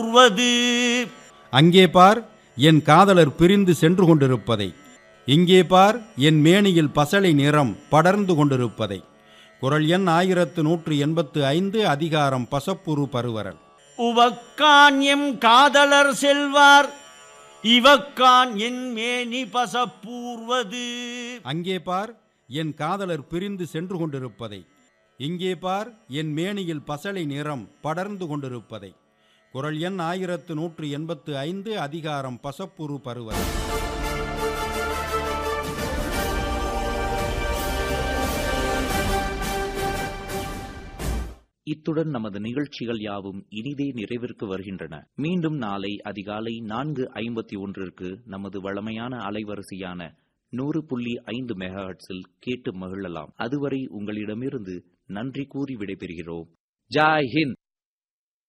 கூறுவது அங்கே பார் என் காதலர் பிரிந்து சென்று கொண்டிருப்பதை இங்கே பார் என் மேனியில் பசலை நிறம் படர்ந்து கொண்டிருப்பதை குரல் எண் ஆயிரத்து நூற்று எண்பத்து ஐந்து அதிகாரம் பசப்புரு பருவரல் உவக்கான் எம் காதலர் செல்வார் இவக்கான் என் மேனி பசப்பூர்வது அங்கே பார் என் காதலர் பிரிந்து சென்று கொண்டிருப்பதை இங்கே பார் என் மேனியில் பசலை நிறம் படர்ந்து கொண்டிருப்பதை குரல் எண் ஆயிரத்து நூற்று எண்பத்து ஐந்து அதிகாரம் பசப்புரு பருவரல் இத்துடன் நமது நிகழ்ச்சிகள் யாவும் இனிதே நிறைவிற்கு வருகின்றன மீண்டும் நாளை அதிகாலை நான்கு ஐம்பத்தி ஒன்றிற்கு நமது வழமையான அலைவரிசையான நூறு புள்ளி ஐந்து மெகாஹட்ஸில் கேட்டு மகிழலாம் அதுவரை உங்களிடமிருந்து நன்றி கூறி விடைபெறுகிறோம் ஜாய் ஹிந்த்